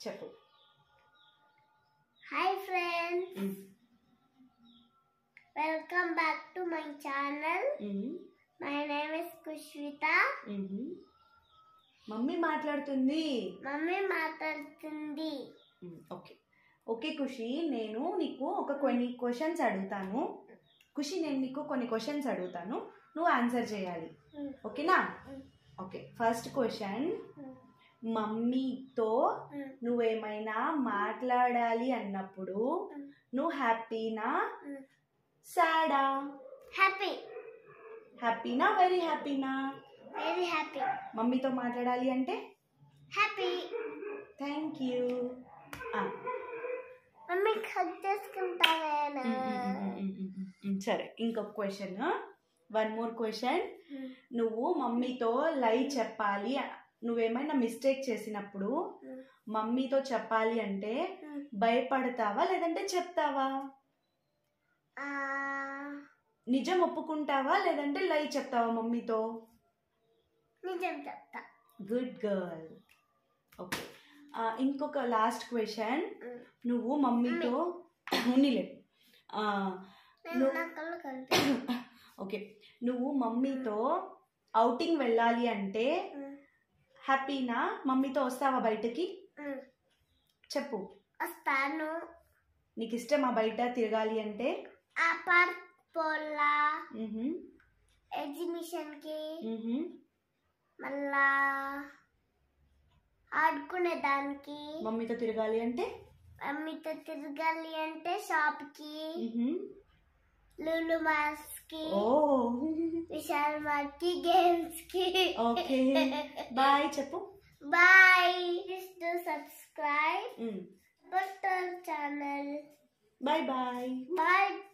చెప్పు hi friends welcome back to my channel my name is Kushvitha mummy మాట్లాడుతుంది mummy మాట్లాడుతుంది okay okay Khushi నేను నీకు ఒక కొన్ని క్వశ్చన్స్ అడుగుతాను ఖుషి నేను నీకు కొన్ని క్వశ్చన్స్ అడుగుతాను నువ్వు ఆన్సర్ చేయాలి ఓకేనా ఓకే ఫస్ట్ క్వశ్చన్ మమ్మీతో నువ్వేమైనా మాట్లాడాలి అన్నప్పుడు నువ్వు హ్యాపీనా సాడా హ్యాపీ హ్యాపీనా వెరీ హ్యాపీనా వెరీ హ్యాపీ మమ్మీతో మాట్లాడాలి అంటే happy thank you mummy hug చేసుకుంటావేనా సరే ఇంకొక క్వశ్చన్ వన్ మోర్ క్వశ్చన్ నువ్వు మమ్మీతో లై చెప్పాలి నువ్వేమైనా మిస్టేక్ చేసినప్పుడు మమ్మీతో చెప్పాలి అంటే భయపడతావా లేదంటే చెప్తావా ఆ, నిజం ఒప్పుకుంటావా లేదంటే లై చెప్తావా మమ్మీతో నిజం చెప్తా గుడ్ గర్ల్ ఓకే ఇంకొక లాస్ట్ క్వశ్చన్ నువ్వు మమ్మీతో ఉన్నిలే ఆ, నేను నువ్వు- నా కళ్ళు కనిపి ఓకే నువ్వు మమ్మీతో అవుటింగ్ వెళ్ళాలి అంటే హ్యాపీనా మమ్మీతో వస్తావా బయటకి చెప్పు వస్తాను నీకు ఇష్టమా బయట తిరగాలి అంటే ఆ పార్క్ పోలా మ్హూ, ఎగ్జిబిషన్ కి మ్హూ. మళ్ళా ఆడుకునే దానికి మమ్మీతో తిరగాలి అంటే మమ్మీతో తిరగాలి అంటే షాప్ కి మ్హూ. లూలు మాస్ కి ఓ విశాల్ మార్ట్ కి గేమ్స్ కి ఓకే బాయ్ చెప్పు బాయ్ ప్లీజ్ టు సబ్స్క్రైబ్ మ్, but channel bye bye bye